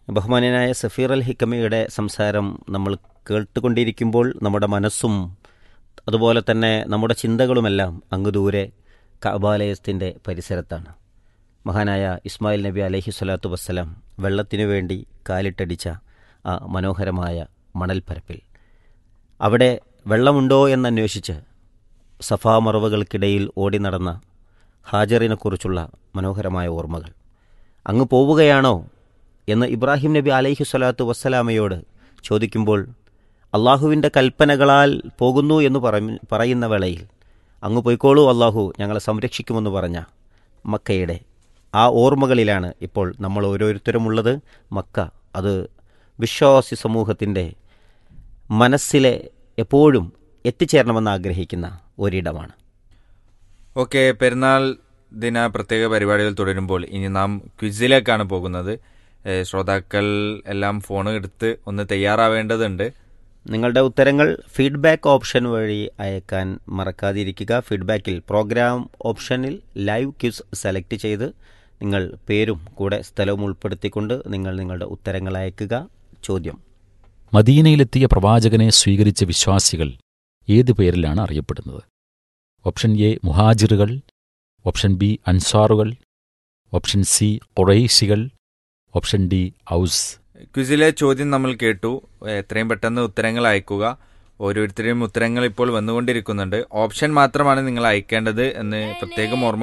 ബഹുമാന്യനായ സഫീർ അൽ ഹിക്കമയുടെ സംസാരം നമ്മൾ കേട്ടുകൊണ്ടിരിക്കുമ്പോൾ നമ്മുടെ മനസ്സും അതുപോലെ തന്നെ നമ്മുടെ ചിന്തകളുമെല്ലാം അങ്ങ് ദൂരെ കബാലയത്തിൻ്റെ പരിസരത്താണ് മഹാനായ ഇസ്മായിൽ നബി അലഹി സ്വലാത്തു വസ്സലാം വെള്ളത്തിനു വേണ്ടി കാലിട്ടടിച്ച ആ മനോഹരമായ മണൽപ്പരപ്പിൽ അവിടെ വെള്ളമുണ്ടോ എന്നന്വേഷിച്ച് സഫാ മറവുകൾക്കിടയിൽ ഓടി നടന്ന ഹാജറിനെക്കുറിച്ചുള്ള മനോഹരമായ ഓർമ്മകൾ അങ്ങ് പോവുകയാണോ എന്ന് ഇബ്രാഹിം നബി അലൈഹി സ്വലാത്തു വസ്സലാമയോട് ചോദിക്കുമ്പോൾ അള്ളാഹുവിൻ്റെ കൽപ്പനകളാൽ പോകുന്നു എന്ന് പറ- പറയുന്ന വേളയിൽ അങ്ങ് പോയിക്കോളൂ അള്ളാഹു ഞങ്ങളെ സംരക്ഷിക്കുമെന്ന് പറഞ്ഞ മക്കയുടെ ആ ഓർമ്മകളിലാണ് ഇപ്പോൾ നമ്മൾ ഓരോരുത്തരുമുള്ളത് മക്ക അത് വിശ്വാസി സമൂഹത്തിൻ്റെ മനസ്സിലെ എപ്പോഴും എത്തിച്ചേരണമെന്ന് ആഗ്രഹിക്കുന്ന ഒരിടമാണ് ഓക്കെ പെരുന്നാൾ ദിന പ്രത്യേക പരിപാടികൾ തുടരുമ്പോൾ ഇനി നാം ക്വിസിലേക്കാണ് പോകുന്നത് ഏ, ശ്രോതാക്കൾ എല്ലാം ഫോൺ എടുത്ത് ഒന്ന് തയ്യാറാവേണ്ടതുണ്ട് നിങ്ങളുടെ ഉത്തരങ്ങൾ ഫീഡ്ബാക്ക് ഓപ്ഷൻ വഴി അയക്കാൻ മറക്കാതിരിക്കുക ഫീഡ്ബാക്കിൽ പ്രോഗ്രാം ഓപ്ഷനിൽ ലൈവ് ക്യൂസ് സെലക്ട് ചെയ്ത് നിങ്ങൾ പേരും കൂടെ സ്ഥലവും ഉൾപ്പെടുത്തിക്കൊണ്ട് നിങ്ങൾ നിങ്ങളുടെ ഉത്തരങ്ങൾ അയക്കുക ചോദ്യം മദീനയിലെത്തിയ പ്രവാചകനെ സ്വീകരിച്ച വിശ്വാസികൾ ഏതു പേരിലാണ് അറിയപ്പെടുന്നത് ഓപ്ഷൻ എ മുഹാജിറുകൾ ഓപ്ഷൻ ബി അൻസാറുകൾ ഓപ്ഷൻ സി ഖുറൈശികൾ ഓപ്ഷൻ ഡി ഔസ് ക്വിസിലെ ചോദ്യം നമ്മൾ കേട്ടു എത്രയും പെട്ടെന്ന് ഉത്തരങ്ങൾ അയക്കുക ഓരോരുത്തരുടെയും ഉത്തരങ്ങൾ ഇപ്പോൾ വന്നുകൊണ്ടിരിക്കുന്നുണ്ട് ഓപ്ഷൻ മാത്രമാണ് നിങ്ങൾ അയക്കേണ്ടത് എന്ന് പ്രത്യേകം ഓർമ്മ